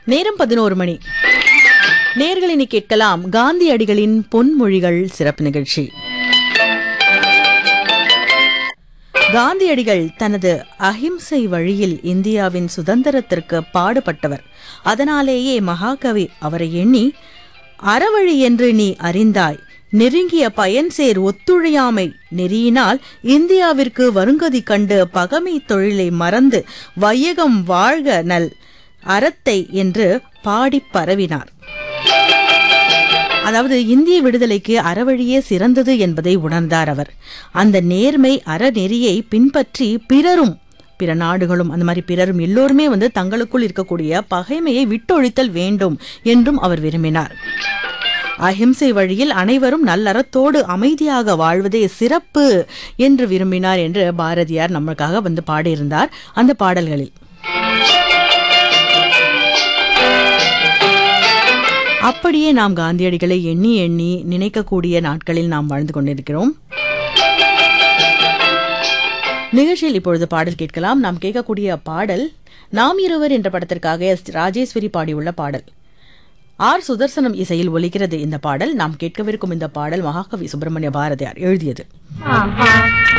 நேரம் பதினோரு மணி நேர்களினி கேட்கலாம் காந்தியடிகளின் பொன்மொழிகள் சிறப்பு நிகழ்ச்சி காந்தியடிகள் தனது அஹிம்சை வழியில் இந்தியாவின் சுதந்திரத்திற்கு பாடுபட்டவர் அதனாலேயே மகாகவி அவரை எண்ணி அறவழி என்று நீ அறிந்தாய் நெருங்கிய பயன்சேர் ஒத்துழையாமை நெறியினால் இந்தியாவிற்கு வருங்கதி கண்டு பகமை தொழிலை மறந்து வையகம் வாழ்க நல் அறத்தை என்று பாடிப் பரவினார் அதாவது இந்திய விடுதலைக்கு அறவழியே சிறந்தது என்பதை உணர்ந்தார் அவர் அந்த நேர்மை அறநெறியை பின்பற்றி பிறரும் பிற நாடுகளும் அந்த மாதிரி பிறரும் எல்லோருமே வந்து தங்களுக்குள் இருக்கக்கூடிய பகைமையை விட்டொழித்தல் வேண்டும் என்றும் அவர் விரும்பினார் அஹிம்சை வழியில் அனைவரும் நல்லறத்தோடு அமைதியாக வாழ்வதே சிறப்பு என்று விரும்பினார் என்று பாரதியார் நமக்காக வந்து பாடியிருந்தார் அந்த பாடல்களில் அப்படியே நாம் காந்தியடிகளை எண்ணி எண்ணி நினைக்கக்கூடிய நாட்களில் நாம் வாழ்ந்து கொண்டிருக்கிறோம் நிகழ்ச்சியில் இப்பொழுது பாடல் கேட்கலாம் நாம் கேட்கக்கூடிய பாடல் நாம் இருவர் என்ற படத்திற்காக எஸ் ராஜேஸ்வரி பாடியுள்ள பாடல் ஆர் சுதர்சனம் இசையில் ஒலிக்கிறது இந்த பாடல் நாம் கேட்கவிருக்கும் இந்த பாடல் மகாகவி சுப்பிரமணிய பாரதியார் எழுதியது ஆஹா